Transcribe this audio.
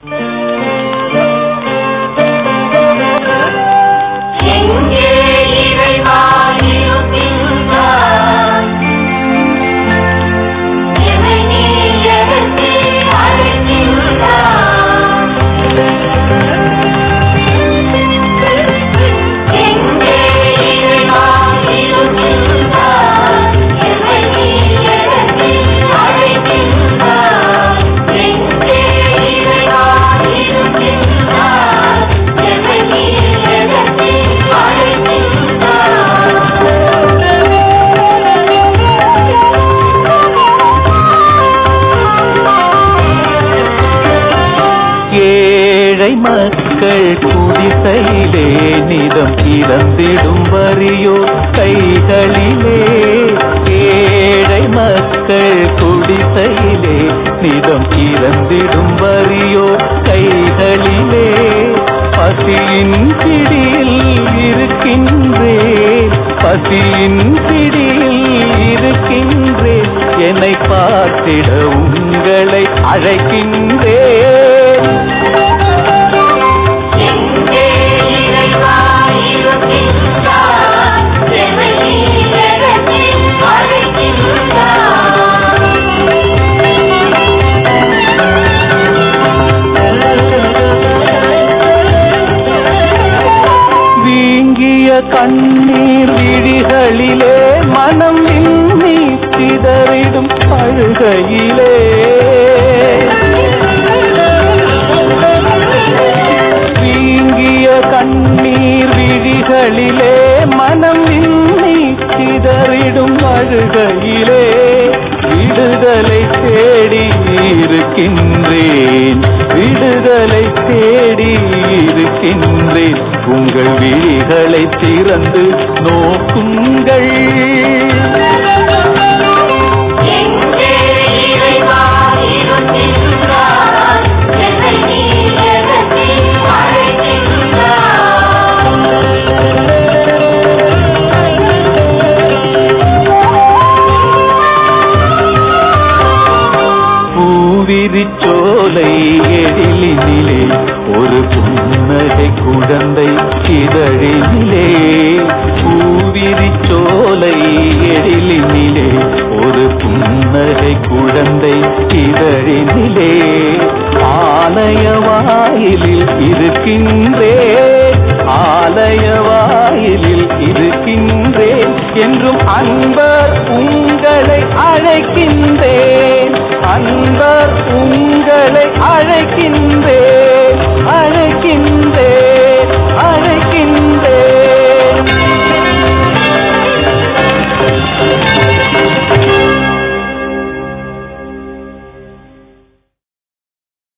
எங்கே இறைவா இருக்கின்றாய்? எமை நீ எதற்கு அழைக்கின்றாய்? எங்கே இறைவா இருக்கின்றாய்? எமை நீ எதற்கு அழைக்கின்றாய்? எங்கே இறைவா இருக்கின்றாய்? எமை நீ எதற்கு ஏழை மக்கள் குடிசையிலே நிதம் இறந்திடும் வரியோ கைகளிலே ஏழை மக்கள் குடிசையிலே நிதம் இறந்திடும் வரியோ கைகளிலே பசியின் பிடியில் இருக்கின்றேன் பசியின் பிடியில் இருக்கின்றேன் என்னை பார்த்திட உங்களை அழைக்கின்றேன் எங்கே இறைவா இருக்கின்றாய்? எமை நீ எதற்கு அழைக்கின்றாய்? வீங்கிய கண்ணீர் விழிகளிலே மனம் விம்மி சிதறிடும் அழுகையிலே வீங்கிய கண்ணீர் விழிகளிலே மனம் விம்மி சிதறிடும் அழுகையிலே விடுதலை தேடி இருக்கின்றேன் விடுதலை தேடி இருக்கின்றேன் உங்கள் விழிகளை திறந்து நோக்குங்கள் எங்கே இறைவா இருக்கின்றாய்? எமை நீ எதற்கு பூவிரிச்சோலை எழிலினிலே ஒரு புன்னகை குழந்தை இதழினிலே பூவிரிச்சோலை எழிலினிலே ஒரு புன்னகை குழந்தை இதழினிலே ஆலய வாயிலில் இருக்கின்றேன் ஆலய வாயிலில் இருக்கின்றேன் என்றும் அன்பர் உங்களை அழைக்கின்றேன் அன்பர் உங்களை அழைக்கின்றேன்